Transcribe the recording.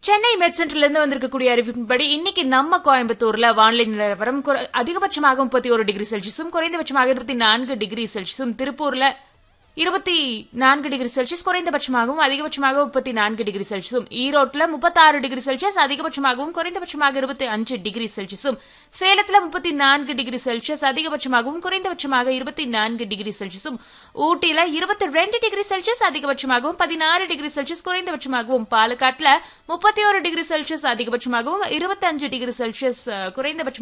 சென்னை மெட் சென்டர்ல இருந்து வந்திருக்கக்கூடிய அறிவிப்பின்படி இன்னைக்கு நம்ம கோயம்புத்தூர்ல வானிலை நிலவரம் குற- அதிகபட்சமாக முப்பத்தி ஒரு டிகிரி செல்சியஸும் குறைந்தபட்சமாக இருபத்தி நான்கு டிகிரி செல்சியஸும் திருப்பூர்ல இருபத்தி நான்கு டிகிரி செல்சியஸ் குறைந்தபட்சமாகவும் அதிகபட்சமாக முப்பத்தி நான்கு டிகிரி செல்சியஸும் ஈரோட்ல முப்பத்தாறு டிகிரி செல்சியஸ் அதிகபட்சமாகவும் குறைந்தபட்சமாக இருபத்தி அஞ்சு டிகிரி செல்சியஸும் சேலத்துல முப்பத்தி நான்கு டிகிரி செல்சியஸ் அதிகபட்சமாகவும் குறைந்தபட்சமாக இருபத்தி நான்கு டிகிரி செல்சியஸும் ஊட்டியில இருபத்தி ரெண்டு டிகிரி செல்சியஸ் அதிகபட்சமாகவும் பதினாறு டிகிரி செல்சியஸ் குறைந்தபட்சமாகவும் பாலக்காட்டுல முப்பத்தி ஒரு டிகிரி செல்சியஸ் அதிகபட்சமாகவும் இருபத்தஞ்சு டிகிரி செல்சியஸ் அஹ், குறைந்தபட்சம்